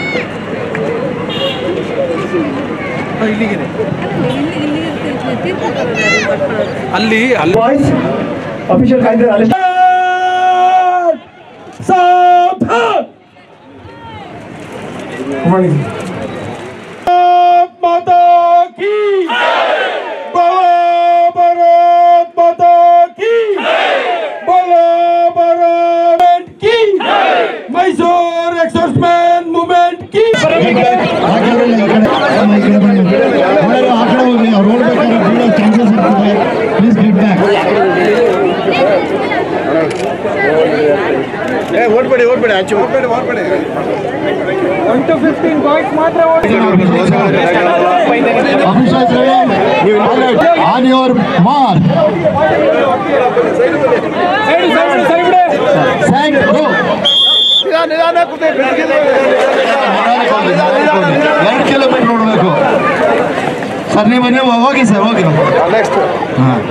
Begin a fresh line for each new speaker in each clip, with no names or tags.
ಇಲ್ಲಿಗೆ
ಇಲ್ಲಿ ಇಲ್ಲಿ ಇರ್ತಿದ್ವಿ ತೀರ್ಥ ತಗೊಳ್ಳೋದು, ಮಾಡ್ಕೊಳ್ಳೋದು.
ಅಲ್ಲಿ ಅಲ್ಲಿ
ಬಾಯ್ಸ್ ಅಫಿಷಿಯಲ್ ಕಾಯ್ದೆ ಅಲ್ಲಿ
ಮಾತಾ ಕಿ बोलो भारत माता की बोलो भारत की मैसूर एक्सप्रेसमैन मूवमेंट की
ಪ್ಲೀಸ್ ಗೆಟ್ ಬ್ಯಾಕ್
ಓಡ್ಬೇಡಿ ಓಡ್ಬೇಡಿ ಆಚೆ ಓಡ್ಬೇಡಿ ಓಡ್ಬೇಡಿ
ಅಭಿಷೇಕ್ ಆನ್ ಯುವರ್ ಮಾರ್ಕ್
ನಿಧಾನ ಕೂತೆ
ಎರಡು ಕಿಲೋಮೀಟರ್ ನೋಡಬೇಕು ಸರ್ ನೀವು ನೀವು ಹೋಗಿ ಸರ್ ಹೋಗಿ
ನೆಕ್ಸ್ಟ್
ಹಾಂ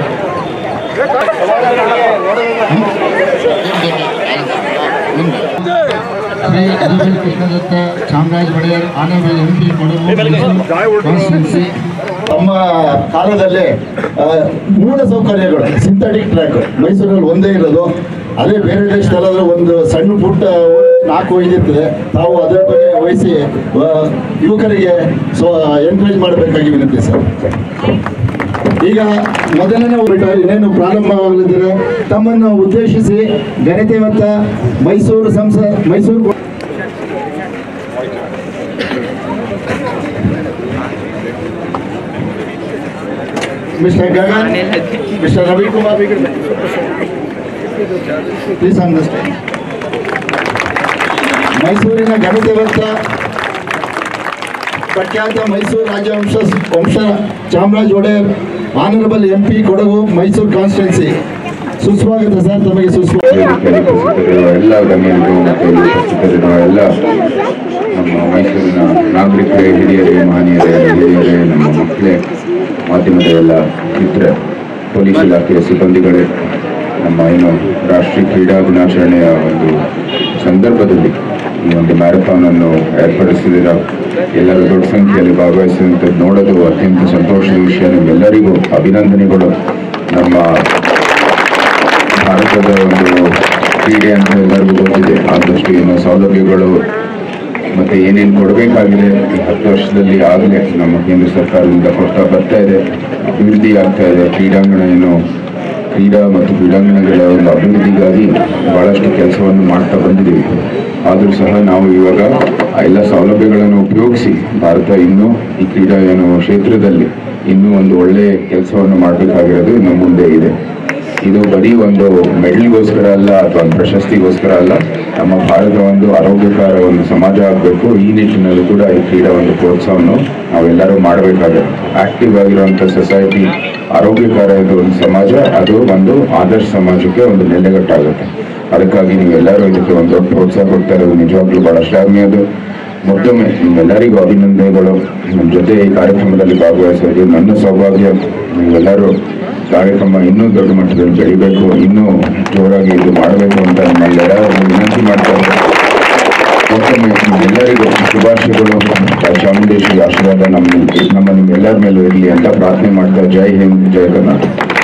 Shri Abhishek Krishnadatta Chamaraja Wadiyar honourable M P constituency ನಮ್ಮ ಕಾಲದಲ್ಲಿ ಆ, ಮೂಲ ಸೌಕರ್ಯಗಳು ಸಿಂಥೆಟಿಕ್ ಟ್ರ್ಯಾಕ್ ಮೈಸೂರಲ್ಲಿ ಒಂದೇ ಇರೋದು ಅದೇ ಬೇರೆ ದೇಶದಲ್ಲಾದ್ರೆ ಒಂದು ಸಣ್ಣ ಪುಟ್ಟ ನಾಲ್ಕು ಒಯ್ದಿರ್ತದೆ ತಾವು ಅದರ ಬಗ್ಗೆ ವಹಿಸಿ ಆ, ಯುವಕರಿಗೆ ಸೊ ಎನ್ಕರೇಜ್ ಮಾಡಬೇಕಾಗಿ ವಿನಂತಿ ಸರ್ ಈಗ ಮೊದಲನೇ ಊಟ ಇನ್ನೇನು ಪ್ರಾರಂಭವಾಗಲಿದ್ದಾರೆ ತಮ್ಮನ್ನು ಉದ್ದೇಶಿಸಿ ಗಣಿತವತ್ತ ಮೈಸೂರು ಸಂಸ Mysuru mister Gagan mister Ravikumar please on the stage ಮೈಸೂರಿನ ಗಣಿತವತ್ತ ಪ್ರಖ್ಯಾತ ಮೈಸೂರು ರಾಜವಂಶ ವಂಶ Chamaraja Wadiyar honourable M P Kodagu Mysuru constituency ಸುಸ್ವಾಗತ ಸರ್ ತಮಗೆ ಸುಸ್ವಾಗತ
ಉಪಸ್ಥಿತರಿರುವ ಎಲ್ಲ ಗಣ್ಯರು ಮತ್ತು ಇಲ್ಲಿ ಉಪಸ್ಥಿತರಿರುವ ಎಲ್ಲ ನಮ್ಮ ಮೈಸೂರಿನ ನಾಗರಿಕರೇ ಹಿರಿಯರೇ ಮಹನೀಯರೇ ಹಿರಿಯರೇ ನಮ್ಮ ಮಕ್ಕಳೇ ಮಾಧ್ಯಮದ ಎಲ್ಲ ಮಿತ್ರ ಪೊಲೀಸ್ ಇಲಾಖೆಯ ಸಿಬ್ಬಂದಿಗಳೇ ನಮ್ಮ ಏನು ರಾಷ್ಟ್ರೀಯ ಕ್ರೀಡಾ ದಿನಾಚರಣೆಯ ಒಂದು ಸಂದರ್ಭದಲ್ಲಿ ಈ ಒಂದು ಮ್ಯಾರಥಾನ್ ಅನ್ನು ಏರ್ಪಡಿಸಿದಿರ ಎಲ್ಲರೂ ದೊಡ್ಡ ಸಂಖ್ಯೆಯಲ್ಲಿ ಭಾಗವಹಿಸಿದಂಥದ್ದು ನೋಡೋದು ಅತ್ಯಂತ ಸಂತೋಷದ ವಿಷಯ ನಿಮ್ಮೆಲ್ಲರಿಗೂ ಅಭಿನಂದನೆಗಳು ನಮ್ಮ ಭಾರತದ ಒಂದು ಕ್ರೀಡೆ ಅಂತ ಎಲ್ಲರಿಗೂ ಗೊತ್ತಿದೆ ಆದಷ್ಟು ಏನೋ ಸೌಲಭ್ಯಗಳು ಮತ್ತೆ ಏನೇನು ಕೊಡಬೇಕಾಗಿದೆ ಈ ಹತ್ತು ವರ್ಷದಲ್ಲಿ ಆಗಲೇ ನಮ್ಮ ಕೇಂದ್ರ ಸರ್ಕಾರದಿಂದ ಕೊಡ್ತಾ ಬರ್ತಾ ಇದೆ ಅಭಿವೃದ್ಧಿ ಆಗ್ತಾ ಇದೆ ಕ್ರೀಡಾಂಗಣ ಏನು ಕ್ರೀಡಾ ಮತ್ತು ಕ್ರೀಡಾಂಗಣಗಳ ಒಂದು ಅಭಿವೃದ್ಧಿಗಾಗಿ ಬಹಳಷ್ಟು ಕೆಲಸವನ್ನು ಮಾಡ್ತಾ ಬಂದಿದ್ದೀವಿ ಆದರೂ ಸಹ ನಾವು ಇವಾಗ ಆ ಎಲ್ಲ ಸೌಲಭ್ಯಗಳನ್ನು ಉಪಯೋಗಿಸಿ ಭಾರತ ಇನ್ನೂ ಈ ಕ್ರೀಡಾ ಏನು ಕ್ಷೇತ್ರದಲ್ಲಿ ಇನ್ನೂ ಒಂದು ಒಳ್ಳೆಯ ಕೆಲಸವನ್ನು ಮಾಡಬೇಕಾಗಿರೋದು ನಮ್ಮ ಮುಂದೆ ಇದೆ ಇದು ಬರೀ ಒಂದು ಮೆಡಲ್ಗೋಸ್ಕರ ಅಲ್ಲ ಅಥವಾ ಒಂದು ಪ್ರಶಸ್ತಿಗೋಸ್ಕರ ಅಲ್ಲ ನಮ್ಮ ಭಾರತ ಒಂದು ಆರೋಗ್ಯಕರ ಒಂದು ಸಮಾಜ ಆಗಬೇಕು ಈ ನಿಟ್ಟಿನಲ್ಲೂ ಕೂಡ ಈ ಕ್ರೀಡಾ ಒಂದು ಪ್ರೋತ್ಸಾಹವನ್ನು ನಾವೆಲ್ಲರೂ ಮಾಡಬೇಕಾಗುತ್ತೆ ಆಕ್ಟಿವ್ ಆಗಿರುವಂಥ ಸೊಸೈಟಿ ಆರೋಗ್ಯಕರ ಇದು ಒಂದು ಸಮಾಜ ಅದು ಒಂದು ಆದರ್ಶ ಸಮಾಜಕ್ಕೆ ಒಂದು ನೆಲೆಗಟ್ಟಾಗುತ್ತೆ ಅದಕ್ಕಾಗಿ ನೀವೆಲ್ಲರೂ ಇದಕ್ಕೆ ಒಂದು ದೊಡ್ಡ ಪ್ರೋತ್ಸಾಹ ಕೊಡ್ತಾ ಇರೋದು ನಿಜವಾಗ್ಲೂ ಬಹಳ ಶ್ಲಾಘನೀಯದು ಮತ್ತೊಮ್ಮೆ ನಿಮ್ಮೆಲ್ಲರಿಗೂ ಅಭಿನಂದನೆಗಳು ನಮ್ಮ ಜೊತೆ ಈ ಕಾರ್ಯಕ್ರಮದಲ್ಲಿ ಭಾಗವಹಿಸೋದು ನನ್ನ ಸೌಭಾಗ್ಯ ನೀವೆಲ್ಲರೂ ಕಾರ್ಯಕ್ರಮ ಇನ್ನೂ ದೊಡ್ಡ ಮಟ್ಟದಲ್ಲಿ ಬೆಳಿಬೇಕು ಇನ್ನೂ ಜೋರಾಗಿ ಇದು ಮಾಡಬೇಕು ಅಂತ ನಮ್ಮೆಲ್ಲರೂ ವಿನಂತಿ ಮಾಡ್ತಾ ಇದ್ದಾರೆ ಮತ್ತೊಮ್ಮೆ ನಿಮ್ಮೆಲ್ಲರಿಗೂ ಶುಭಾಶಯಗಳು ಆ ಚಾಮುಂಡೇಶ್ವರಿ ಆಶೀರ್ವಾದ ನಮ್ಮ ನಮ್ಮ ನಿಮ್ಮೆಲ್ಲರ ಮೇಲೂ ಇರಲಿ ಅಂತ ಪ್ರಾರ್ಥನೆ ಮಾಡ್ತಾ ಜೈ ಹಿಂದ್ ಜೈ ಕರ್ನಾಟಕ